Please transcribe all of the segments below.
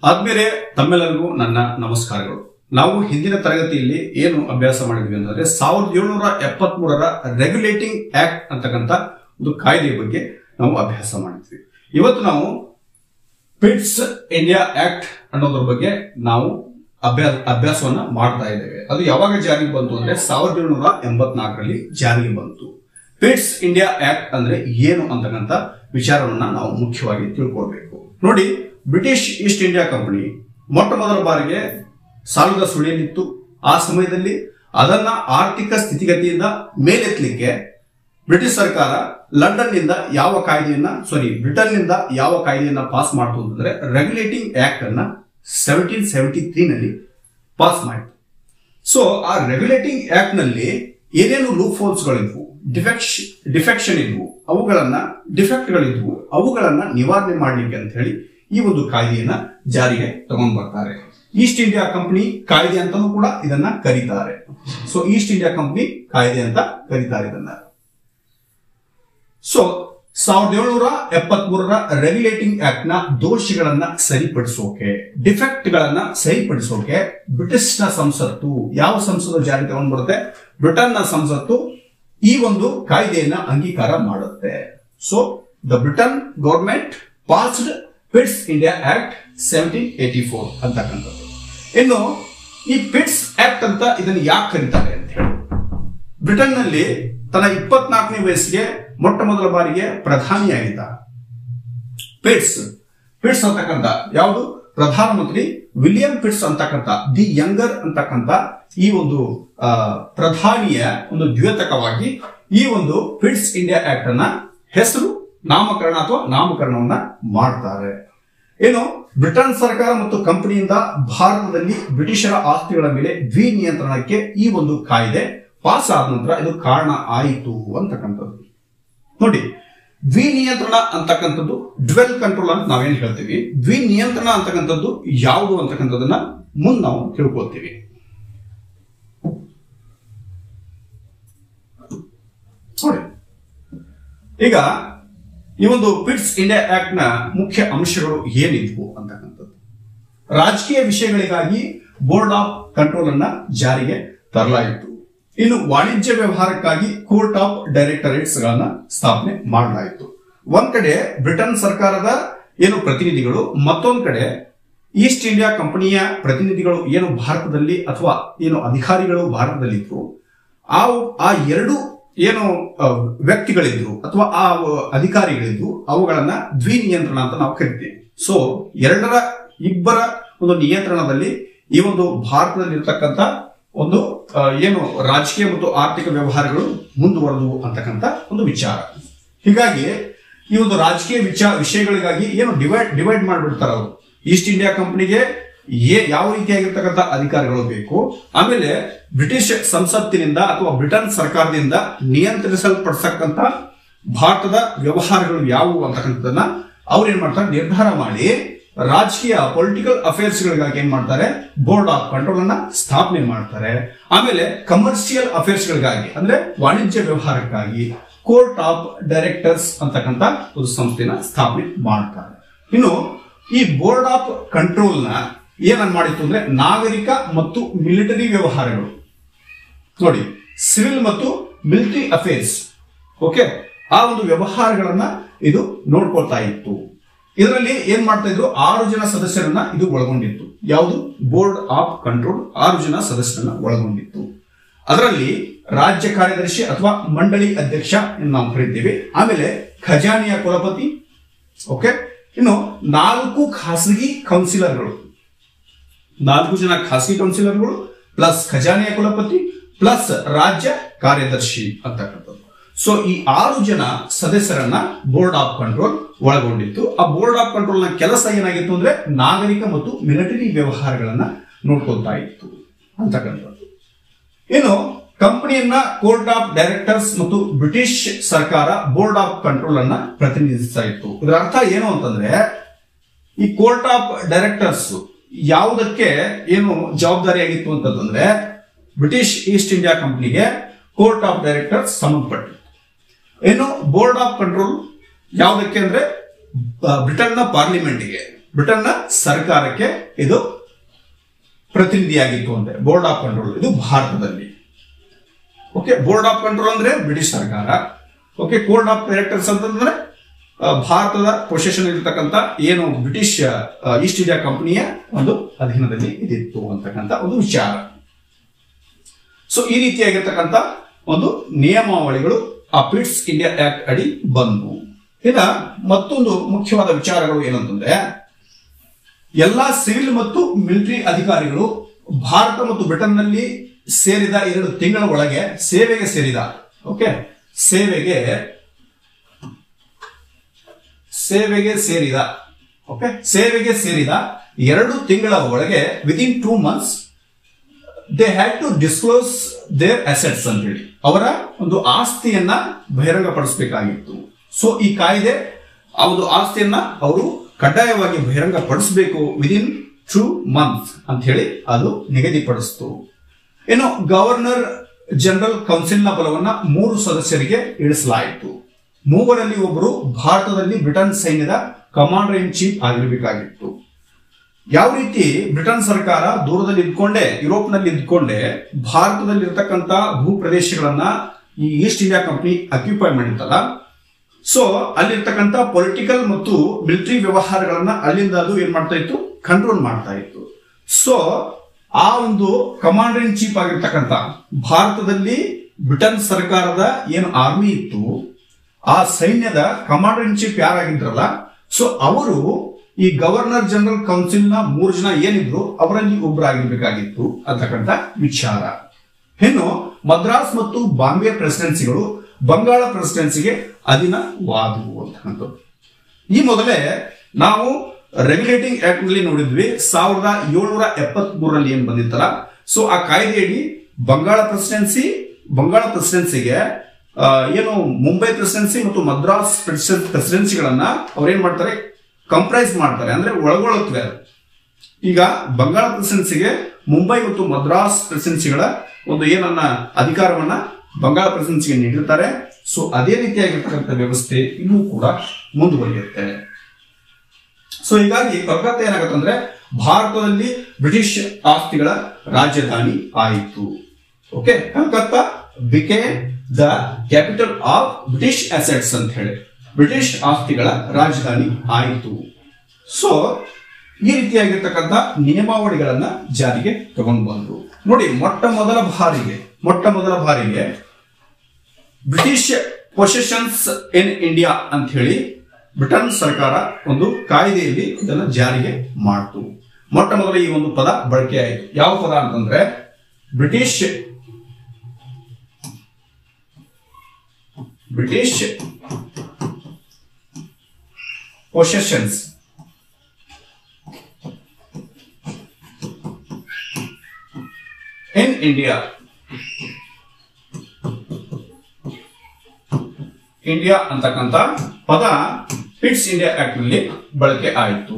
ಆದ್ಮೇಲೆ ತಮ್ಮೆಲ್ಲರಿಗೂ ನನ್ನ ನಮಸ್ಕಾರಗಳು ನಾವು ಹಿಂದಿನ ತರಗತಿಯಲ್ಲಿ ಏನು ಅಭ್ಯಾಸ ಮಾಡಿದ್ವಿ ಅಂತಂದ್ರೆ ಸಾವಿರದ ಏಳ್ನೂರ ಎಪ್ಪತ್ತ್ ಮೂರರ ರೆಗ್ಯುಲೇಟಿಂಗ್ ಆಕ್ಟ್ ಅಂತಕ್ಕಂಥ ಒಂದು ಕಾಯ್ದೆಯ ಬಗ್ಗೆ ನಾವು ಅಭ್ಯಾಸ ಮಾಡಿದ್ವಿ ಇವತ್ತು ನಾವು ಪಿಟ್ಸ್ ಇಂಡಿಯಾ ಆಕ್ಟ್ ಅನ್ನೋದ್ರ ಬಗ್ಗೆ ನಾವು ಅಭ್ಯಾಸ ಅಭ್ಯಾಸವನ್ನ ಮಾಡ್ತಾ ಇದ್ದೇವೆ ಅದು ಯಾವಾಗ ಜಾರಿಗೆ ಬಂತು ಅಂದ್ರೆ ಸಾವಿರದ ಏಳ್ನೂರ ಎಂಬತ್ನಾಲ್ಕರಲ್ಲಿ ಜಾರಿಗೆ ಬಂತು ಪಿಟ್ಸ್ ಇಂಡಿಯಾ ಆಕ್ಟ್ ಅಂದ್ರೆ ಏನು ಅಂತಕ್ಕಂಥ ವಿಚಾರವನ್ನ ನಾವು ಮುಖ್ಯವಾಗಿ ತಿಳ್ಕೊಳ್ಬೇಕು ನೋಡಿ ಬ್ರಿಟಿಷ್ ಈಸ್ಟ್ ಇಂಡಿಯಾ ಕಂಪನಿ ಮೊಟ್ಟ ಮೊದಲ ಬಾರಿಗೆ ಸಾಲದ ಸುಳಿಯಲಿತ್ತು ಆ ಸಮಯದಲ್ಲಿ ಅದನ್ನ ಆರ್ಥಿಕ ಸ್ಥಿತಿಗತಿಯಿಂದ ಮೇಲೆತ್ತಲಿಕ್ಕೆ ಬ್ರಿಟಿಷ್ ಸರ್ಕಾರ ಲಂಡನ್ ನಿಂದ ಯಾವ ಕಾಯ್ದೆಯನ್ನ ಸಾರಿ ಬ್ರಿಟನ್ ನಿಂದ ಯಾವ ಕಾಯ್ದೆಯನ್ನ ಪಾಸ್ ಮಾಡ್ತು ಅಂತಂದ್ರೆ ರೆಗ್ಯುಲೇಟಿಂಗ್ ಆಕ್ಟ್ ಅನ್ನ ಸೆವೆಂಟೀನ್ ಸೆವೆಂಟಿ ತ್ರೀ ನಲ್ಲಿ ಪಾಸ್ ಮಾಡಿತು ಸೊ ಆ ರೆಗ್ಯುಲೇಟಿಂಗ್ ಆಕ್ಟ್ ನಲ್ಲಿ ಏನೇನು ಲೂಪ್ ಹೋಲ್ಸ್ ಗಳಿದ್ವು ಡಿಫೆಕ್ಷ ಡಿಫೆಕ್ಷನ್ ಇದ್ವು ಅವುಗಳನ್ನ ಡಿಫೆಕ್ಟ್ ಗಳಿದ್ವು ಅವುಗಳನ್ನ ನಿವಾರಣೆ ಮಾಡ್ಲಿಕ್ಕೆ ಅಂತ ಹೇಳಿ ಈ ಒಂದು ಕಾಯ್ದೆಯನ್ನ ಜಾರಿಗೆ ತಗೊಂಡ್ ಬರ್ತಾರೆ ಈಸ್ಟ್ ಇಂಡಿಯಾ ಕಂಪನಿ ಕಾಯ್ದೆ ಅಂತಾನೂ ಕೂಡ ಇದನ್ನ ಕರೀತಾರೆ ಸೊ ಈಸ್ಟ್ ಇಂಡಿಯಾ ಕಂಪನಿ ಕಾಯ್ದೆ ಅಂತ ಕರೀತಾರೆ ಇದನ್ನ ಸೊ ಸಾವಿರದ ಏಳ್ನೂರ ಎಪ್ಪತ್ತ್ ಮೂರರ ರೆಗ್ಯುಲೇಟಿಂಗ್ ಆಕ್ಟ್ ನ ದೋಷಗಳನ್ನ ಸರಿಪಡಿಸೋಕೆ ಡಿಫೆಕ್ಟ್ ಗಳನ್ನ ಸರಿಪಡಿಸೋಕೆ ಬ್ರಿಟಿಷ್ ನ ಸಂಸತ್ತು ಯಾವ ಸಂಸತ್ತು ಜಾರಿ ತಗೊಂಡ್ ಬರುತ್ತೆ ಬ್ರಿಟನ್ ನ ಸಂಸತ್ತು ಈ ಒಂದು ಕಾಯ್ದೆಯನ್ನ ಅಂಗೀಕಾರ ಮಾಡುತ್ತೆ so the Britain government passed Pitt's India act seventeen eighty four ಅಂತಕ್ಕಂಥದ್ದು ಇನ್ನು ಈ ಪಿಟ್ಸ್ ಆಕ್ಟ್ ಅಂತ ಇದನ್ನು ಯಾಕೆ ಕರೀತಾರೆ ಅಂತ ಹೇಳಿ ಬ್ರಿಟನ್ ನಲ್ಲಿ ತನ್ನ ಇಪ್ಪತ್ನಾಲ್ಕನೇ ವಯಸ್ಸಿಗೆ ಮೊಟ್ಟ ಮೊದಲ ಬಾರಿಗೆ ಪ್ರಧಾನಿಯಾಗಿದ್ದ ಪಿಟ್ಸ್ ಪಿಟ್ಸ್ ಅಂತಕ್ಕಂಥ ಯಾವುದು ಪ್ರಧಾನಮಂತ್ರಿ ವಿಲಿಯಂ ಪಿಟ್ಸ್ ಅಂತಕ್ಕಂಥ ದಿ ಯಂಗರ್ ಅಂತಕ್ಕಂಥ ಈ ಒಂದು ಆ, ಪ್ರಧಾನಿಯ ಒಂದು ದ್ಯೋತಕವಾಗಿ ಈ ಒಂದು ಪಿಟ್ಸ್ ಇಂಡಿಯಾ ಆಕ್ಟ್ ಅನ್ನ ಹೆಸರು ನಾಮಕರಣ ಅಥವಾ ನಾಮಕರಣವನ್ನ ಮಾಡ್ತಾರೆ ಏನು ಬ್ರಿಟನ್ ಸರ್ಕಾರ ಮತ್ತು ಕಂಪನಿಯಿಂದ ಭಾರತದಲ್ಲಿ ಬ್ರಿಟಿಷರ ಆಸ್ತಿಗಳ ಮೇಲೆ ದ್ವಿ ನಿಯಂತ್ರಣಕ್ಕೆ ಈ ಒಂದು ಕಾಯ್ದೆ ಪಾಸ್ ಆದ ನಂತರ ಇದು ಕಾರಣ ಆಯಿತು ಅಂತಕ್ಕಂಥದ್ದು ನೋಡಿ ದ್ವಿ ನಿಯಂತ್ರಣ ಅಂತಕ್ಕಂಥದ್ದು ಡ್ವೆಲ್ ಕಂಟ್ರೋಲ್ ಅಂತ ನಾವೇನ್ ಹೇಳ್ತೀವಿ ದ್ವಿ ನಿಯಂತ್ರಣ ಅಂತಕ್ಕಂಥದ್ದು ಯಾವುದು ಅಂತಕ್ಕಂಥದ್ದನ್ನ ಮುಂದೆ ನಾವು ತಿಳ್ಕೊಳ್ತೀವಿ ನೋಡಿ ಈಗ ಈ ಒಂದು ಪಿಟ್ಸ್ ಇಂಡಿಯಾ ಆಕ್ಟ್ ನ ಮುಖ್ಯ ಅಂಶಗಳು ಏನಿದ್ವು ಅಂತಕ್ಕಂಥದ್ದು ರಾಜಕೀಯ ವಿಷಯಗಳಿಗಾಗಿ ಬೋರ್ಡ್ ಆಫ್ ಕಂಟ್ರೋಲ್ ಅನ್ನ ಜಾರಿಗೆ ತರಲಾಯಿತು ಇನ್ನು ವಾಣಿಜ್ಯ ವ್ಯವಹಾರಕ್ಕಾಗಿ ಕೋರ್ಟ್ ಆಫ್ ಡೈರೆಕ್ಟರೇಟ್ಸ್ ಗಳನ್ನ ಸ್ಥಾಪನೆ ಮಾಡಲಾಯಿತು ಒಂದ್ ಕಡೆ ಬ್ರಿಟನ್ ಸರ್ಕಾರದ ಏನು ಪ್ರತಿನಿಧಿಗಳು ಮತ್ತೊಂದ್ ಕಡೆ ಈಸ್ಟ್ ಇಂಡಿಯಾ ಕಂಪನಿಯ ಪ್ರತಿನಿಧಿಗಳು ಏನು ಭಾರತದಲ್ಲಿ ಅಥವಾ ಏನು ಅಧಿಕಾರಿಗಳು ಭಾರತದಲ್ಲಿದ್ರು ಆ ಆ ಎರಡು ಏನು ಆ, ವ್ಯಕ್ತಿಗಳಿದ್ರು ಅಥವಾ ಆ ಅಧಿಕಾರಿಗಳಿದ್ರು ಅವುಗಳನ್ನ ದ್ವಿ ನಿಯಂತ್ರಣ ಅಂತ ನಾವು ಕರಿತೀವಿ ಸೊ ಎರಡರ ಇಬ್ಬರ ಒಂದು ನಿಯಂತ್ರಣದಲ್ಲಿ ಈ ಒಂದು ಭಾರತದಲ್ಲಿ ಇರತಕ್ಕಂತ ಒಂದು ಆ, ಏನು ರಾಜಕೀಯ ಮತ್ತು ಆರ್ಥಿಕ ವ್ಯವಹಾರಗಳು ಮುಂದುವರೆದವು ಅಂತಕ್ಕಂಥ ಒಂದು ವಿಚಾರ ಹೀಗಾಗಿ ಈ ಒಂದು ರಾಜಕೀಯ ವಿಚಾರ ವಿಷಯಗಳಿಗಾಗಿ ಏನು ಡಿವೈಡ್ ಡಿವೈಡ್ ಮಾಡಿಬಿಡ್ತಾರೆ ಅವರು ಈಸ್ಟ್ ಇಂಡಿಯಾ ಕಂಪನಿಗೆ ಏ ಯಾವ ರೀತಿಯಾಗಿರ್ತಕ್ಕಂಥ ಅಧಿಕಾರಿಗಳು ಬೇಕು ಆಮೇಲೆ ಬ್ರಿಟಿಷ್ ಸಂಸತ್ತಿನಿಂದ ಅಥವಾ ಬ್ರಿಟನ್ ಸರ್ಕಾರದಿಂದ ನಿಯಂತ್ರಿಸಲ್ಪಡ್ತಕ್ಕಂಥ ಭಾರತದ ವ್ಯವಹಾರಗಳು ಯಾವುವು ಅಂತಕ್ಕಂಥದ್ದನ್ನ ಅವ್ರು ಏನ್ ಮಾಡ್ತಾರೆ ನಿರ್ಧಾರ ಮಾಡಿ ರಾಜಕೀಯ ಪೊಲಿಟಿಕಲ್ ಅಫೇರ್ಸ್ ಗಳಿಗಾಗಿ ಏನ್ ಮಾಡ್ತಾರೆ ಬೋರ್ಡ್ ಆಫ್ ಕಂಟ್ರೋಲ್ ಅನ್ನ ಸ್ಥಾಪನೆ ಮಾಡ್ತಾರೆ ಆಮೇಲೆ ಕಮರ್ಷಿಯಲ್ ಅಫೇರ್ಸ್ ಗಳಿಗಾಗಿ ಅಂದ್ರೆ ವಾಣಿಜ್ಯ ವ್ಯವಹಾರಕ್ಕಾಗಿ ಕೋರ್ಟ್ ಆಫ್ ಡೈರೆಕ್ಟರ್ಸ್ ಅಂತಕ್ಕಂಥ ಒಂದು ಸಂಸ್ಥೆನ ಸ್ಥಾಪನೆ ಮಾಡ್ತಾರೆ ಇನ್ನು ಈ ಬೋರ್ಡ್ ಆಫ್ ಕಂಟ್ರೋಲ್ ನ ಏನನ್ ಮಾಡಿತ್ತು ಅಂದ್ರೆ ನಾಗರಿಕ ಮತ್ತು ಮಿಲಿಟರಿ ವ್ಯವಹಾರಗಳು ನೋಡಿ ಸಿವಿಲ್ ಮತ್ತು ಮಿಲಿಟರಿ ಅಫೇರ್ಸ್ ಓಕೆ ಆ ಒಂದು ವ್ಯವಹಾರಗಳನ್ನ ಇದು ನೋಡ್ಕೊಳ್ತಾ ಇತ್ತು ಇದರಲ್ಲಿ ಏನ್ ಮಾಡ್ತಾ ಇದ್ರು ಆರು ಜನ ಸದಸ್ಯರನ್ನ ಇದು ಒಳಗೊಂಡಿತ್ತು ಯಾವುದು ಬೋರ್ಡ್ ಆಫ್ ಕಂಟ್ರೋಲ್ ಆರು ಜನ ಸದಸ್ಯರನ್ನ ಒಳಗೊಂಡಿತ್ತು ಅದರಲ್ಲಿ ರಾಜ್ಯ ಕಾರ್ಯದರ್ಶಿ ಅಥವಾ ಮಂಡಳಿ ಅಧ್ಯಕ್ಷ ಎಂದು ನಾವು ಕರಿತೀವಿ ಆಮೇಲೆ ಖಜಾನೆಯ ಕುಲಪತಿ ಓಕೆ ಇನ್ನು ನಾಲ್ಕು ಖಾಸಗಿ ಕೌನ್ಸಿಲರ್ಗಳು ನಾಲ್ಕು ಜನ ಖಾಸಗಿ ಕೌನ್ಸಿಲರ್ಗಳು ಪ್ಲಸ್ ಖಜಾನೆಯ ಕುಲಪತಿ ಪ್ಲಸ್ ರಾಜ್ಯ ಕಾರ್ಯದರ್ಶಿ ಅಂತಕ್ಕಂಥದ್ದು ಸೊ ಈ ಆರು ಜನ ಸದಸ್ಯರನ್ನ ಬೋರ್ಡ್ ಆಫ್ ಕಂಟ್ರೋಲ್ ಒಳಗೊಂಡಿತ್ತು ಆ ಬೋರ್ಡ್ ಆಫ್ ಕಂಟ್ರೋಲ್ ನ ಕೆಲಸ ಏನಾಗಿತ್ತು ಅಂದ್ರೆ ನಾಗರಿಕ ಮತ್ತು ಮಿಲಿಟರಿ ವ್ಯವಹಾರಗಳನ್ನ ನೋಡ್ಕೊಳ್ತಾ ಇತ್ತು ಅಂತಕ್ಕಂಥದ್ದು ಇನ್ನು ಕಂಪನಿಯನ್ನ ಕೋರ್ಟ್ ಆಫ್ ಡೈರೆಕ್ಟರ್ಸ್ ಮತ್ತು ಬ್ರಿಟಿಷ್ ಸರ್ಕಾರ ಬೋರ್ಡ್ ಆಫ್ ಕಂಟ್ರೋಲ್ ಅನ್ನ ಪ್ರತಿನಿಧಿಸ್ತಾ ಇತ್ತು ಇದರ ಅರ್ಥ ಏನು ಅಂತಂದ್ರೆ ಈ ಕೋರ್ಟ್ ಆಫ್ ಡೈರೆಕ್ಟರ್ಸ್ ಯಾವುದಕ್ಕೆ ಏನು ಜವಾಬ್ದಾರಿಯಾಗಿತ್ತು ಅಂತಂದ್ರೆ ಬ್ರಿಟಿಷ್ ಈಸ್ಟ್ ಇಂಡಿಯಾ ಕಂಪನಿಗೆ ಕೋರ್ಟ್ ಆಫ್ ಡೈರೆಕ್ಟರ್ಸ್ ಸಂಬಂಧಪಟ್ಟಿತ್ತು ಇನ್ನು ಬೋರ್ಡ್ ಆಫ್ ಕಂಟ್ರೋಲ್ ಯಾವುದಕ್ಕೆ ಅಂದ್ರೆ ಬ್ರಿಟನ್ನ ಪಾರ್ಲಿಮೆಂಟ್ಗೆ ಬ್ರಿಟನ್ನ ಸರ್ಕಾರಕ್ಕೆ ಇದು ಪ್ರತಿನಿಧಿಯಾಗಿತ್ತು ಅಂತೆ ಬೋರ್ಡ್ ಆಫ್ ಕಂಟ್ರೋಲ್ ಇದು ಭಾರತದಲ್ಲಿ ಓಕೆ ಬೋರ್ಡ್ ಆಫ್ ಕಂಟ್ರೋಲ್ ಅಂದ್ರೆ ಬ್ರಿಟಿಷ್ ಸರ್ಕಾರ ಓಕೆ ಕೋರ್ಟ್ ಆಫ್ ಡೈರೆಕ್ಟರ್ಸ್ ಅಂತಂದ್ರೆ ಆ, ಭಾರತದ ಪೊಸಿಷನ್ ಇರತಕ್ಕಂತ ಏನು ಬ್ರಿಟಿಷ್ ಆ, ಈಸ್ಟ್ ಇಂಡಿಯಾ ಕಂಪನಿಯ ಒಂದು ಅಧೀನದಲ್ಲಿ ಇದಿತ್ತು ಅಂತಕ್ಕಂಥ ಒಂದು ವಿಚಾರ ಸೊ ಈ ರೀತಿಯಾಗಿರ್ತಕ್ಕಂಥ ಒಂದು ನಿಯಮಾವಳಿಗಳು ಆ ಪಿಟ್ಸ್ ಇಂಡಿಯಾ ಆಕ್ಟ್ ಅಡಿ ಬಂದವು ಇನ್ನ ಮತ್ತೊಂದು ಮುಖ್ಯವಾದ ವಿಚಾರಗಳು ಏನಂತಂದ್ರೆ ಎಲ್ಲಾ ಸಿವಿಲ್ ಮತ್ತು ಮಿಲಿಟರಿ ಅಧಿಕಾರಿಗಳು ಭಾರತ ಮತ್ತು ಬ್ರಿಟನ್ನಲ್ಲಿ ಸೇರಿದ ಎರಡು ತಿಂಗಳ ಒಳಗೆ ಸೇವೆಗೆ ಸೇರಿದ ಓಕೆ ಸೇವೆಗೆ ಸೇವೆಗೆ ಸೇರಿದ ಓಕೆ ಸೇವೆಗೆ ಸೇರಿದ ಎರಡು ತಿಂಗಳ ಒಳಗೆ within two months they had to disclose their assets ಅಂತ ಹೇಳಿ ಅವರ ಒಂದು ಆಸ್ತಿಯನ್ನ ಬಹಿರಂಗಪಡಿಸಬೇಕಾಗಿತ್ತು ಸೊ ಈ ಕಾಯ್ದೆ ಆ ಒಂದು ಆಸ್ತಿಯನ್ನ ಅವರು ಕಡ್ಡಾಯವಾಗಿ ಬಹಿರಂಗಪಡಿಸಬೇಕು ವಿದಿನ್ ಟೂ ಮಂತ್ ಅಂತ ಹೇಳಿ ಅದು ನಿಗದಿಪಡಿಸಿತು ಇನ್ನು ಗವರ್ನರ್ ಜನರಲ್ ಕೌನ್ಸಿಲ್ನ ಬಲವನ್ನ ಮೂರು ಸದಸ್ಯರಿಗೆ ಇಳಿಸಲಾಯಿತು ಮೂವರಲ್ಲಿ ಒಬ್ಬರು ಭಾರತದಲ್ಲಿ ಬ್ರಿಟನ್ ಸೈನ್ಯದ ಕಮಾಂಡರ್ ಇನ್ ಚೀಫ್ ಆಗಿರಬೇಕಾಗಿತ್ತು ಯಾವ ರೀತಿ ಬ್ರಿಟನ್ ಸರ್ಕಾರ ದೂರದಲ್ಲಿ ಇದ್ಕೊಂಡೆ ಯುರೋಪ್ನಲ್ಲಿ ಇದ್ಕೊಂಡೆ ಭಾರತದಲ್ಲಿ ಇರತಕ್ಕಂತ ಭೂ ಪ್ರದೇಶಗಳನ್ನ ಈ ಈಸ್ಟ್ ಇಂಡಿಯಾ ಕಂಪನಿ ಅಕ್ಯುಪೈ ಮಾಡಿತ್ತಲ್ಲ ಸೊ ಅಲ್ಲಿರ್ತಕ್ಕಂಥ ಪೊಲಿಟಿಕಲ್ ಮತ್ತು ಮಿಲಿಟರಿ ವ್ಯವಹಾರಗಳನ್ನ ಅಲ್ಲಿಂದ ಅದು ಏನ್ ಮಾಡ್ತಾ ಇತ್ತು ಕಂಟ್ರೋಲ್ ಮಾಡ್ತಾ ಇತ್ತು ಸೊ ಆ ಒಂದು ಕಮಾಂಡರ್ ಇನ್ ಚೀಫ್ ಆಗಿರ್ತಕ್ಕಂಥ ಭಾರತದಲ್ಲಿ ಬ್ರಿಟನ್ ಸರ್ಕಾರದ ಏನು ಆರ್ಮಿ ಇತ್ತು ಆ ಸೈನ್ಯದ ಕಮಾಂಡರ್ ಇನ್ ಚೀಫ್ ಯಾರಾಗಿದ್ರಲ್ಲ ಸೊ ಅವರು ಈ ಗವರ್ನರ್ ಜನರಲ್ ಕೌನ್ಸಿಲ್ ನ ಮೂರು ಜನ ಏನಿದ್ರು ಅವರಲ್ಲಿ ಒಬ್ಬರಾಗಿರ್ಬೇಕಾಗಿತ್ತು ಅಂತಕ್ಕಂಥ ವಿಚಾರ ಇನ್ನು ಮದ್ರಾಸ್ ಮತ್ತು ಬಾಂಬೆ ಪ್ರೆಸಿಡೆನ್ಸಿಗಳು ಬಂಗಾಳ ಪ್ರೆಸಿಡೆನ್ಸಿಗೆ ಅಧೀನವಾದವು ಅಂತಕ್ಕಂಥದ್ದು ಈ ಮೊದಲೇ ನಾವು ರೆಗ್ಯುಲೇಟಿಂಗ್ ಆಕ್ಟ್ ನಲ್ಲಿ ನೋಡಿದ್ವಿ ಸಾವಿರದ ಏಳ್ನೂರ ಎಪ್ಪತ್ತ್ ಮೂರರಲ್ಲಿ ಏನ್ ಬಂದಿತ್ತಲ್ಲ ಸೊ ಆ ಕಾಯ್ದೆಯಡಿ ಬಂಗಾಳ ಪ್ರೆಸಿಡೆನ್ಸಿ ಬಂಗಾಳ ಪ್ರೆಸಿಡೆನ್ಸಿಗೆ ಆ, ಏನು ಮುಂಬೈ ಪ್ರೆಸಿಡೆನ್ಸಿ ಮತ್ತು ಮದ್ರಾಸ್ ಪ್ರೆಸಿಡೆನ್ಸಿಗಳನ್ನ ಅವ್ರೇನ್ ಮಾಡ್ತಾರೆ ಕಂಪ್ರೈಸ್ ಮಾಡ್ತಾರೆ ಅಂದ್ರೆ ಒಳಗೊಳ್ಳುತ್ತವೆ ಅದು. ಈಗ ಬಂಗಾಳ ಪ್ರೆಸಿಡೆನ್ಸಿಗೆ ಮುಂಬೈ ಮತ್ತು ಮದ್ರಾಸ್ ಪ್ರೆಸಿಡೆನ್ಸಿಗಳ ಒಂದು ಏನನ್ನ ಅಧಿಕಾರವನ್ನ ಬಂಗಾಳ ಪ್ರೆಸಿಡೆನ್ಸಿಗೆ ನೀಡಿರ್ತಾರೆ ಸೊ ಅದೇ ರೀತಿಯಾಗಿರ್ತಕ್ಕಂಥ ವ್ಯವಸ್ಥೆ ಇನ್ನೂ ಕೂಡ ಮುಂದುವರಿಯುತ್ತೆ ಸೊ ಹೀಗಾಗಿ ಕಲ್ಕತ್ತಾ ಏನಾಗುತ್ತೆ ಅಂದ್ರೆ ಭಾರತದಲ್ಲಿ ಬ್ರಿಟಿಷ್ ಆಸ್ತಿಗಳ ರಾಜಧಾನಿ ಆಯಿತು okay Calcutta became the capital of British assets ಅಂತ ಹೇಳಿ ಬ್ರಿಟಿಷ್ ಆಸ್ತಿಗಳ ರಾಜಧಾನಿ ಆಯಿತು ಸೊ ಈ ರೀತಿಯಾಗಿರ್ತಕ್ಕಂಥ ನಿಯಮಾವಳಿಗಳನ್ನ ಜಾರಿಗೆ ತಗೊಂಡು ಬಂದ್ರು ನೋಡಿ ಮೊಟ್ಟ ಮೊದಲ ಬಾರಿಗೆ ಮೊಟ್ಟ ಮೊದಲ ಬಾರಿಗೆ ಬ್ರಿಟಿಷ್ ಪೊಸೆಷನ್ಸ್ ಇನ್ ಇಂಡಿಯಾ ಅಂತ ಹೇಳಿ ಬ್ರಿಟನ್ ಸರ್ಕಾರ ಒಂದು ಕಾಯ್ದೆಯಲ್ಲಿ ಇದನ್ನ ಜಾರಿಗೆ ಮಾಡ್ತು ಮೊಟ್ಟ ಮೊದಲ ಈ ಒಂದು ಪದ ಬಳಕೆ ಆಯಿತು ಯಾವ ಪದ ಅಂತಂದ್ರೆ British British possessions in India India ಅಂತಕ್ಕಂಥ ಪದ ಪಿಟ್ಸ್ ಇಂಡಿಯಾ ಆಕ್ಟ್ ನಲ್ಲಿ ಬಳಕೆ ಆಯಿತು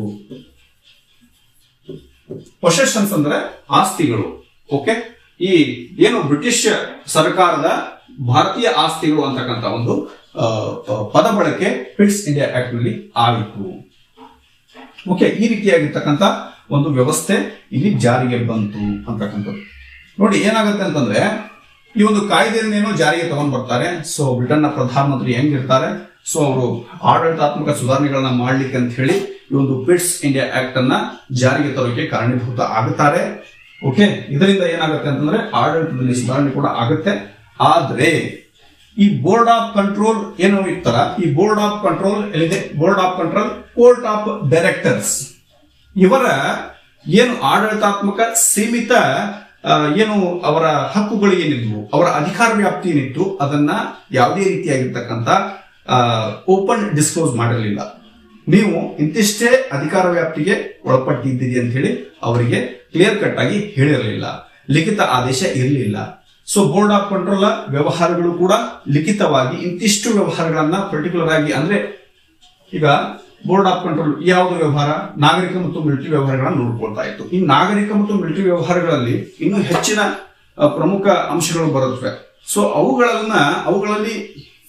ಪೊಸೆಷನ್ಸ್ ಅಂದ್ರೆ ಆಸ್ತಿಗಳು ಓಕೆ ಈ ಏನು ಬ್ರಿಟಿಷ್ ಸರ್ಕಾರದ ಭಾರತೀಯ ಆಸ್ತಿಗಳು ಅಂತಕ್ಕಂಥ ಒಂದು ಆ, ಆ, ಪದ ಬಳಕೆ ಪಿಟ್ಸ್ ಇಂಡಿಯಾ ಆಕ್ಟ್ ನಲ್ಲಿ ಆಯಿತು ಓಕೆ ಈ ರೀತಿಯಾಗಿರ್ತಕ್ಕಂಥ ಒಂದು ವ್ಯವಸ್ಥೆ ಇಲ್ಲಿ ಜಾರಿಗೆ ಬಂತು ಅಂತಕ್ಕಂಥದ್ದು ನೋಡಿ ಏನಾಗುತ್ತೆ ಅಂತಂದ್ರೆ ಈ ಒಂದು ಕಾಯ್ದೆಯನ್ನೇನೋ ಜಾರಿಗೆ ತಗೊಂಡ್ ಬರ್ತಾರೆ ಸೊ ಬ್ರಿಟನ್ನ ಪ್ರಧಾನಮಂತ್ರಿ ಹೆಂಗಿರ್ತಾರೆ ಸೊ ಅವರು ಆಡಳಿತಾತ್ಮಕ ಸುಧಾರಣೆಗಳನ್ನ ಮಾಡ್ಲಿಕ್ಕೆ ಅಂತ ಹೇಳಿ ಈ ಒಂದು ಪಿಟ್ಸ್ ಇಂಡಿಯಾ ಆಕ್ಟ್ ಅನ್ನ ಜಾರಿಗೆ ತರೋಕೆ ಕಾರಣೀಭೂತ ಆಗುತ್ತಾರೆ ಓಕೆ ಇದರಿಂದ ಏನಾಗುತ್ತೆ ಅಂತಂದ್ರೆ ಆಡಳಿತದಲ್ಲಿ ಸುಧಾರಣೆ ಕೂಡ ಆಗುತ್ತೆ ಆದ್ರೆ ಈ ಬೋರ್ಡ್ ಆಫ್ ಕಂಟ್ರೋಲ್ ಏನು ಇತ್ತಲ್ಲ ಈ ಬೋರ್ಡ್ ಆಫ್ ಕಂಟ್ರೋಲ್ ಎಲ್ಲಿದೆ board of control court of directors ಇವರ ಏನು ಆಡಳಿತಾತ್ಮಕ ಸೀಮಿತ ಆ, ಏನು ಅವರ ಹಕ್ಕುಗಳು ಏನಿದ್ವು ಅವರ ಅಧಿಕಾರ ವ್ಯಾಪ್ತಿ ಏನಿತ್ತು ಅದನ್ನ ಯಾವುದೇ ರೀತಿಯಾಗಿರ್ತಕ್ಕಂಥ ಓಪನ್ ಡಿಸ್ಕ್ಲೋಸ್ ಮಾಡಿರಲಿಲ್ಲ ನೀವು ಇಂತಿಷ್ಟೇ ಅಧಿಕಾರ ವ್ಯಾಪ್ತಿಗೆ ಒಳಪಟ್ಟಿದ್ದೀರಿ ಅಂತ ಹೇಳಿ ಅವರಿಗೆ ಕ್ಲಿಯರ್ ಕಟ್ ಆಗಿ ಹೇಳಿರಲಿಲ್ಲ ಲಿಖಿತ ಆದೇಶ ಇರಲಿಲ್ಲ ಸೊ ಬೋರ್ಡ್ ಆಫ್ ಕಂಟ್ರೋಲ್ ವ್ಯವಹಾರಗಳು ಕೂಡ ಲಿಖಿತವಾಗಿ ಇಂತಿಷ್ಟು ವ್ಯವಹಾರಗಳನ್ನ ಪರ್ಟಿಕ್ಯುಲರ್ ಆಗಿ ಅಂದ್ರೆ ಈಗ ಬೋರ್ಡ್ ಆಫ್ ಕಂಟ್ರೋಲ್ ಯಾವುದು ವ್ಯವಹಾರ ನಾಗರಿಕ ಮತ್ತು ಮಿಲಿಟರಿ ವ್ಯವಹಾರಗಳನ್ನ ನೋಡ್ಕೊಳ್ತಾ ಇತ್ತು ಈ ನಾಗರಿಕ ಮತ್ತು ಮಿಲಿಟರಿ ವ್ಯವಹಾರಗಳಲ್ಲಿ ಇನ್ನೂ ಹೆಚ್ಚಿನ ಅ, ಪ್ರಮುಖ ಅಂಶಗಳು ಬರುತ್ತವೆ ಸೊ ಅವುಗಳನ್ನ ಅವುಗಳಲ್ಲಿ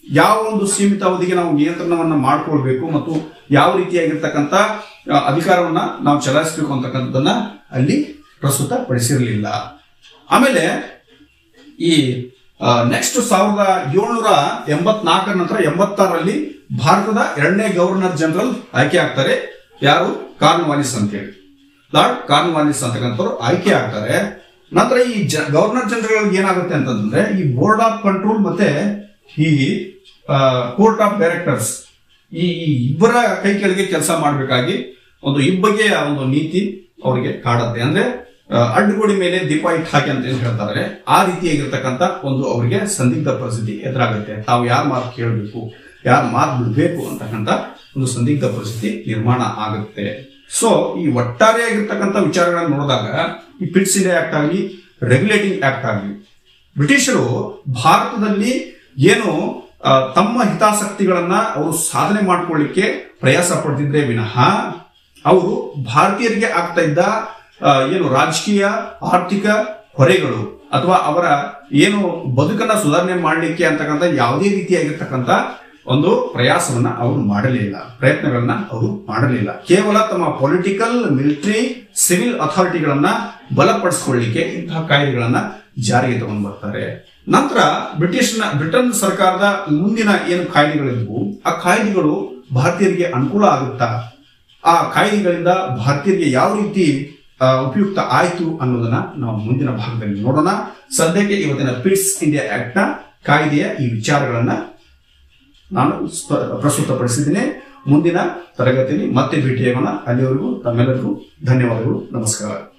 ಯಾವ ಒಂದು ಸೀಮಿತ ಅವಧಿಗೆ ನಾವು ನಿಯಂತ್ರಣವನ್ನ ಮಾಡ್ಕೊಳ್ಬೇಕು ಮತ್ತು ಯಾವ ರೀತಿಯಾಗಿರ್ತಕ್ಕಂಥ ಆ, ಅಧಿಕಾರವನ್ನ ನಾವು ಚಲಾಯಿಸಬೇಕು ಅಂತಕ್ಕಂಥದ್ದನ್ನ ಅಲ್ಲಿ ಪ್ರಸ್ತುತ ಪಡಿಸಿರಲಿಲ್ಲ ಆಮೇಲೆ ಈ ನೆಕ್ಸ್ಟ್ ಸಾವಿರದ ಏಳ್ನೂರ ಎಂಬತ್ನಾಲ್ಕರ ನಂತರ ಎಂಬತ್ತಾರರಲ್ಲಿ ಭಾರತದ ಎರಡನೇ ಗವರ್ನರ್ ಜನರಲ್ ಆಯ್ಕೆ ಆಗ್ತಾರೆ ಯಾರು ಕಾರ್ನ್ವಾಲಿಸ್ ಅಂತೇಳಿ ಲಾರ್ಡ್ ಕಾರ್ನ್ವಾಲಿಸ್ ಅಂತಕ್ಕಂಥವ್ರು ಆಯ್ಕೆ ಆಗ್ತಾರೆ ನಂತರ ಈ ಜ ಗವರ್ನರ್ ಜನರಲ್ ಏನಾಗುತ್ತೆ ಅಂತಂದ್ರೆ ಈ ಬೋರ್ಡ್ ಆಫ್ ಕಂಟ್ರೋಲ್ ಮತ್ತೆ ಈ ಕೋರ್ಟ್ ಆಫ್ ಡೈರೆಕ್ಟರ್ಸ್ ಈ ಈ ಇಬ್ಬರ ಕೈ ಕೆಳಗೆ ಕೆಲಸ ಮಾಡಬೇಕಾಗಿ ಒಂದು ಇಬ್ಬಗೆಯ ಒಂದು ನೀತಿ ಅವರಿಗೆ ಕಾಡತ್ತೆ ಅಂದ್ರೆ ಆ, ಅಡ್ಡಗೋಡಿ ಮೇಲೆ ದೀಪ ಇಟ್ಟು ಹಾಕಿ ಅಂತ ಏನ್ ಹೇಳ್ತಾರೆ ಆ ರೀತಿಯಾಗಿರ್ತಕ್ಕಂಥ ಒಂದು ಅವರಿಗೆ ಸಂದಿಗ್ಧ ಪರಿಸ್ಥಿತಿ ಎದುರಾಗುತ್ತೆ ತಾವು ಯಾರ ಮಾತು ಕೇಳಬೇಕು ಯಾರ ಮಾತು ಬಿಡಬೇಕು ಅಂತಕ್ಕಂಥ ಒಂದು ಸಂದಿಗ್ಧ ಪರಿಸ್ಥಿತಿ ನಿರ್ಮಾಣ ಆಗುತ್ತೆ ಸೊ ಈ ಒಟ್ಟಾರೆಯಾಗಿರ್ತಕ್ಕಂಥ ವಿಚಾರಗಳನ್ನ ನೋಡಿದಾಗ ಈ ಪಿಟ್ಸ್ ಇಂಡಿಯಾ ಆಕ್ಟ್ ಆಗಲಿ ರೆಗ್ಯುಲೇಟಿಂಗ್ ಆಕ್ಟ್ ಆಗಲಿ ಬ್ರಿಟಿಷರು ಭಾರತದಲ್ಲಿ ಏನು ಆ, ತಮ್ಮ ಹಿತಾಸಕ್ತಿಗಳನ್ನ ಅವರು ಸಾಧನೆ ಮಾಡ್ಕೊಳ್ಳಿಕ್ಕೆ ಪ್ರಯಾಸ ಪಡ್ತಿದ್ರೆ ವಿನಃ ಅವರು ಭಾರತೀಯರಿಗೆ ಆಗ್ತಾ ಇದ್ದ ಆ, ಏನು ರಾಜಕೀಯ ಆರ್ಥಿಕ ಹೊರೆಗಳು ಅಥವಾ ಅವರ ಏನು ಬದುಕನ್ನ ಸುಧಾರಣೆ ಮಾಡಲಿಕ್ಕೆ ಅಂತಕ್ಕಂಥ ಯಾವುದೇ ರೀತಿಯಾಗಿರ್ತಕ್ಕಂಥ ಒಂದು ಪ್ರಯಾಸವನ್ನ ಅವರು ಮಾಡಲಿಲ್ಲ ಪ್ರಯತ್ನಗಳನ್ನ ಅವರು ಮಾಡಲಿಲ್ಲ ಕೇವಲ ತಮ್ಮ ಪೊಲಿಟಿಕಲ್ ಮಿಲಿಟರಿ ಸಿವಿಲ್ ಅಥಾರಿಟಿಗಳನ್ನ ಬಲಪಡಿಸಿಕೊಳ್ಳಿಕ್ಕೆ ಇಂತಹ ಕಾಯ್ದೆಗಳನ್ನ ಜಾರಿಗೆ ತಗೊಂಡು ಬರ್ತಾರೆ ನಂತರ ಬ್ರಿಟಿಷ್ನ ಬ್ರಿಟನ್ ಸರ್ಕಾರದ ಮುಂದಿನ ಏನು ಕಾಯ್ದೆಗಳಿದ್ವು ಆ ಕಾಯ್ದೆಗಳು ಭಾರತೀಯರಿಗೆ ಅನುಕೂಲ ಆಗುತ್ತಾ ಆ ಕಾಯ್ದೆಗಳಿಂದ ಭಾರತೀಯರಿಗೆ ಯಾವ ರೀತಿ ಆ, ಉಪಯುಕ್ತ ಆಯ್ತು ಅನ್ನೋದನ್ನ ನಾವು ಮುಂದಿನ ಭಾಗದಲ್ಲಿ ನೋಡೋಣ ಸದ್ಯಕ್ಕೆ ಇವತ್ತಿನ ಪಿಟ್ಸ್ ಇಂಡಿಯಾ ಆಕ್ಟ್ ನ ಕಾಯ್ದೆಯ ಈ ವಿಚಾರಗಳನ್ನ ನಾನು ಸ್ಪ- ಪ್ರಸ್ತುತಪಡಿಸಿದ್ದೀನಿ ಮುಂದಿನ ತರಗತಿಯಲ್ಲಿ ಮತ್ತೆ ಭೇಟಿಯಾಗೋಣ ಅಲ್ಲಿವರೆಗೂ ತಮ್ಮೆಲ್ಲರಿಗೂ ಧನ್ಯವಾದಗಳು ನಮಸ್ಕಾರ